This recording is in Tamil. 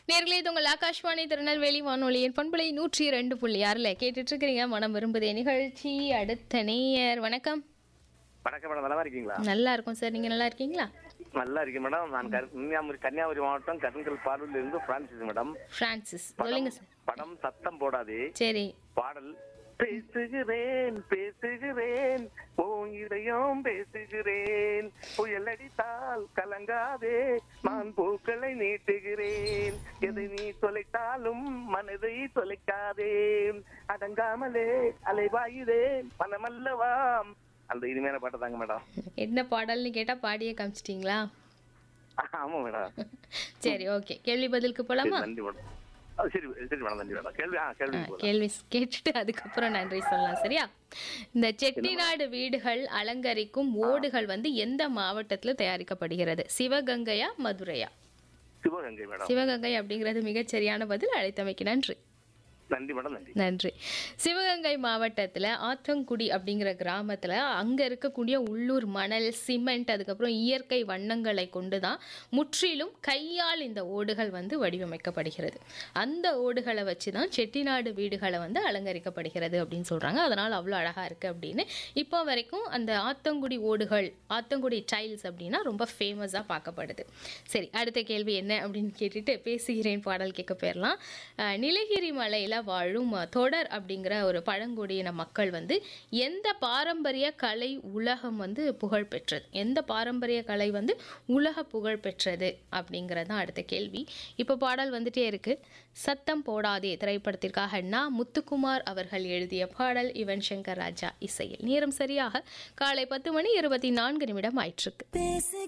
நேர்களே இது உங்கள் ஆகாஷ்வாணி திருநெல்வேலி வானொலியின் பண்பலை நூற்றி ரெண்டு புள்ளி ஆறுல கேட்டுட்டு இருக்கிறீங்க மனம் விரும்புதே நிகழ்ச்சி அடுத்த நேயர் வணக்கம் வணக்கம் மேடம் நல்லா இருக்கீங்களா நல்லா இருக்கும் சார் நீங்க நல்லா இருக்கீங்களா நல்லா இருக்கேன் மேடம் நான் கரு- கன்னியாகுமரி கன்னியாகுமரி மாவட்டம் கருங்கல் பாடூர்ல இருந்து பிரான்சிஸ் மேடம் பிரான்சிஸ் படம் சொல்லுங்க சார் படம் சத்தம் போடாதே சரி பாடல் பேசுகிறேன் பேசுகிறேன் உன் இதயம் பேசுகிறேன் புயல் அடித்தால் கலங்காதே நான் பூக்களை நீட்டுகிறேன் எதை நீ தொலைத்தாலும் மனதை தொலைக்காதே அடங்காமலே அலைவாயுதே மனமல்லவாம் அந்த இனிமையான பாட்டு தாங்க மேடம் என்ன பாடல்னு கேட்டா பாடியே காமிச்சிட்டீங்களா ஆமா மேடம் சரி ஓகே கேள்வி பதிலுக்கு போலாமா நன்றி மேடம் ஆ, சரி சரி மேடம் நன்றி மேடம் கேள்வி ஆ கேள்வி ஆ, போதும். கேள்வி கேட்டுட்டு அதுக்கப்புறம் நன்றி சொல்லலாம் சரியா இந்த செட்டிநாடு வீடுகள் அலங்கரிக்கும் ஓடுகள் வந்து எந்த மாவட்டத்துல தயாரிக்கப்படுகிறது சிவகங்கையா மதுரையா சிவகங்கை மேடம் சிவகங்கை அப்படிங்கிறது மிகச் சரியான பதில் அழைத்தமைக்கு நன்றி நன்றி மேடம் நன்றி நன்றி சிவகங்கை மாவட்டத்தில் ஆத்தங்குடி அப்படிங்கிற கிராமத்தில் அங்கே இருக்கக்கூடிய உள்ளூர் மணல் சிமெண்ட் அதுக்கப்புறம் இயற்கை வண்ணங்களை கொண்டு தான் முற்றிலும் கையால் இந்த ஓடுகள் வந்து வடிவமைக்கப்படுகிறது அந்த ஓடுகளை வச்சு தான் செட்டிநாடு வீடுகளை வந்து அலங்கரிக்கப்படுகிறது அப்படின்னு சொல்கிறாங்க அதனால் அவ்வளோ அழகாக இருக்குது அப்படின்னு இப்போ வரைக்கும் அந்த ஆத்தங்குடி ஓடுகள் ஆத்தங்குடி டைல்ஸ் அப்படின்னா ரொம்ப ஃபேமஸாக பார்க்கப்படுது சரி அடுத்த கேள்வி என்ன அப்படின்னு கேட்டுட்டு பேசுகிறேன் பாடல் கேட்க போயிடலாம் அஹ், நீலகிரி மலையில் வாழும் அஹ், தொடர் அப்படிங்கிற ஒரு பழங்குடியின மக்கள் வந்து எந்த பாரம்பரிய கலை உலகம் வந்து புகழ் பெற்றது எந்த பாரம்பரிய கலை வந்து உலக புகழ் பெற்றது அப்படிங்கிறது தான் அடுத்த கேள்வி இப்போ பாடல் வந்துட்டே இருக்கு சத்தம் போடாதே திரைப்படத்திற்காக நா முத்துக்குமார் அவர்கள் எழுதிய பாடல் யுவன் சங்கர் ராஜா இசையில் நேரம் சரியாக காலை பத்து மணி இருபத்தி நான்கு நிமிடம் ஆயிற்றுக்கு பேசுகிறேன்